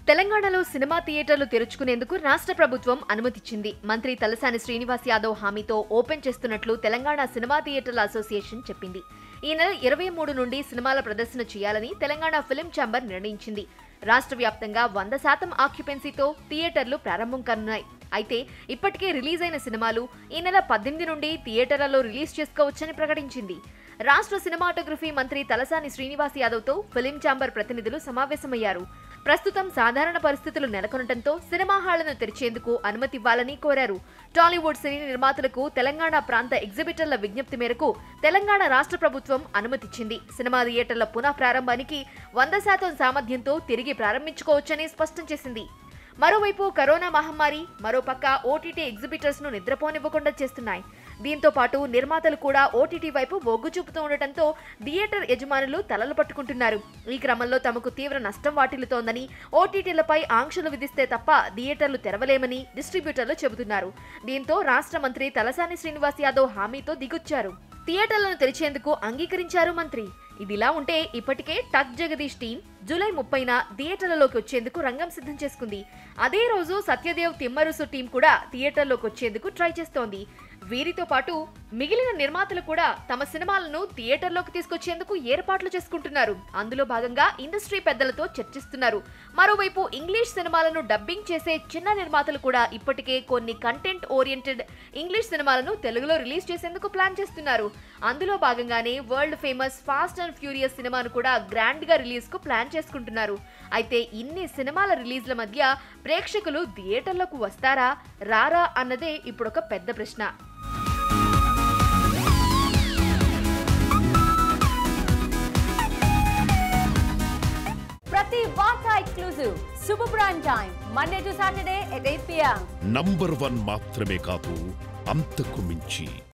తెలంగాణలో సినిమా థియేటర్లు తెరుచుకునేందుకు రాష్ట్ర ప్రభుత్వం అనుమతిచ్చింది మంత్రి తలసాని శ్రీనివాస్ యాదవ్ హామీతో ఓపెన్ చేస్తున్నట్లు తెలంగాణ సినిమా థియేటర్ల అసోసియేషన్ చెప్పింది ఈ నెల ఇరవై మూడు నుండి సినిమాల ప్రదర్శన చేయాలని తెలంగాణ ఫిలిం ఛాంబర్ నిర్ణయించింది రాష్ట్ర వ్యాప్తంగా వంద శాతం ఆక్యుపెన్సీతో థియేటర్లు ప్రారంభం కానున్నాయి అయితే ఇప్పటికే రిలీజ్ అయిన సినిమాలు ఈ నెల పద్దెనిమిది నుండి థియేటర్లలో రిలీజ్ చేసుకోవచ్చని ప్రకటించింది రాష్ట్ర సినిమాటోగ్రఫీ మంత్రి తలసాని శ్రీనివాస్ యాదవ్తో ఫిలిం ఛాంబర్ ప్రతినిధులు సమావేశమయ్యారు ప్రస్తుతం సాధారణ పరిస్థితులు నెలకొనడంతో సినిమా హాళ్లను తెరిచేందుకు అనుమతి ఇవ్వాలని కోరారు టాలీవుడ్ సినీ నిర్మాతలకు తెలంగాణ ప్రాంత ఎగ్జిబిటర్ల విజ్ఞప్తి మేరకు తెలంగాణ రాష్ట్ర ప్రభుత్వం అనుమతిచ్చింది సినిమా థియేటర్ల పునః ప్రారంభానికి వంద శాతం సామర్థ్యంతో తిరిగి ప్రారంభించుకోవచ్చని స్పష్టం చేసింది మరోవైపు కరోనా మహమ్మారి మరోపక్క ఓటీటీ ఎగ్జిబిటర్స్ ను నిద్రపోనివ్వకుండా చేస్తున్నాయి దీంతో పాటు నిర్మాతలు కూడా ఓటీటీ వైపు మొగ్గు చూపుతూ ఉండటంతో థియేటర్ యజమానులు తలలు పట్టుకుంటున్నారు ఈ క్రమంలో తమకు తీవ్ర నష్టం వాటిల్లుతోందని ఓటీటీలపై ఆంక్షలు విధిస్తే తప్ప థియేటర్లు తెరవలేమని డిస్ట్రిబ్యూటర్లు చెబుతున్నారు దీంతో రాష్ట్ర మంత్రి తలసాని శ్రీనివాస్ యాదవ్ హామీతో దిగొచ్చారు థియేటర్లను తెరిచేందుకు అంగీకరించారు మంత్రి ఇదిలా ఉంటే ఇప్పటికే టక్ జగదీష్ టీం జూలై ముప్పైన థియేటర్లలోకి వచ్చేందుకు రంగం సిద్ధం చేసుకుంది అదే రోజు సత్యదేవ్ తిమ్మరుసు టీం కూడా థియేటర్లోకి వచ్చేందుకు ట్రై చేస్తోంది వీరితో పాటు మిగిలిన నిర్మాతలు కూడా తమ సినిమాలను థియేటర్లోకి తీసుకొచ్చేందుకు ఏర్పాట్లు చేసుకుంటున్నారు అందులో భాగంగా ఇండస్ట్రీ పెద్దలతో చర్చిస్తున్నారు మరోవైపు ఇంగ్లీష్ సినిమాలను డబ్బింగ్ చేసే చిన్న నిర్మాతలు కూడా ఇప్పటికే కొన్ని కంటెంట్ ఓరియంటెడ్ ఇంగ్లీష్ సినిమాలను తెలుగులో రిలీజ్ చేసేందుకు ప్లాన్ చేస్తున్నారు అందులో భాగంగానే world famous fast and furious సినిమాను కూడా గ్రాండ్ గా రిలీజ్ కు ప్లాన్ చేసుకుంటున్నారు అయితే ఇన్ని సినిమాల రిలీజ్ల మధ్య ప్రేక్షకులు థియేటర్లకు వస్తారా రారా అన్నదే ఇప్పుడొక పెద్ద ప్రశ్న ప్రతి వార్త exclusive super prime time Monday to Saturday at eight PM number one మాత్రమే కాదు అంతకు మించి